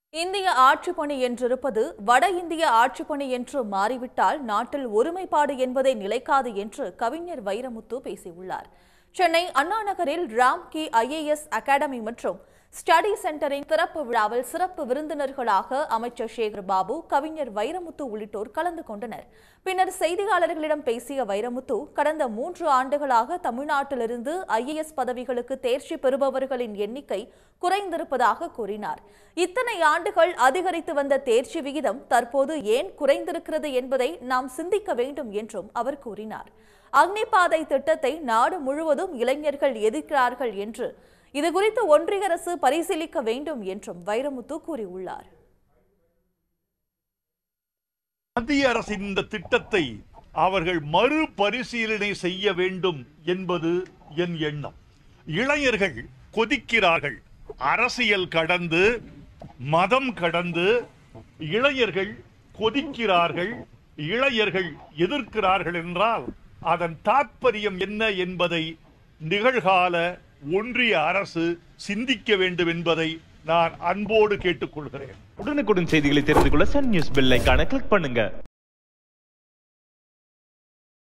இந்திய ஆட்சிப்பணி என்றிருப்பது வட இந்திய ஆட்சிப்பணி என்று மாறிவிட்டால் நாட்டில் ஒருமைப்பாடு என்பதே நிலைக்காது என்று கவிஞர் வைரமுத்து பேசியுள்ளார் சென்னை அண்ணா நகரில் ராம் கி ஐஏஎஸ் அகாடமி மற்றும் ஸ்டடி சென்டரின் திறப்பு விழாவில் சிறப்பு விருந்தினர்களாக அமைச்சர் சேகர் பாபு கவிஞர் வைரமுத்து உள்ளிட்டோர் கலந்து கொண்டனர் பின்னர் செய்தியாளர்களிடம் பேசிய வைரமுத்து கடந்த மூன்று ஆண்டுகளாக தமிழ்நாட்டிலிருந்து ஐஏஎஸ் பதவிகளுக்கு தேர்ச்சி பெறுபவர்களின் எண்ணிக்கை குறைந்திருப்பதாக கூறினார் இத்தனை ஆண்டுகள் அதிகரித்து வந்த தேர்ச்சி விகிதம் தற்போது ஏன் குறைந்திருக்கிறது என்பதை நாம் சிந்திக்க வேண்டும் என்றும் அவர் கூறினார் அக்னிபாதை திட்டத்தை நாடு முழுவதும் இளைஞர்கள் எதிர்க்கிறார்கள் என்று இதுகுறித்து ஒன்றிய அரசு பரிசீலிக்க வேண்டும் என்றும் வைரமுத்து கூறியுள்ளார் மத்திய அரசின் இந்த திட்டத்தை அவர்கள் மறுபரிசீலனை செய்ய வேண்டும் என்பது என் எண்ணம் இளைஞர்கள் கொதிக்கிறார்கள் அரசியல் கடந்து மதம் கடந்து இளைஞர்கள் கொதிக்கிறார்கள் இளைஞர்கள் எதிர்க்கிறார்கள் என்றால் அதன் தாற்பயம் என்ன என்பதை நிகழ்கால ஒன்றிய அரசு சிந்திக்க வேண்டும் என்பதை நான் அன்போடு கேட்டுக்கொள்கிறேன் உடனுக்குடன் செய்திகளை தெரிந்து கொள்ள சன் நியூஸ் பெல் ஐகானை கிளிக் பண்ணுங்க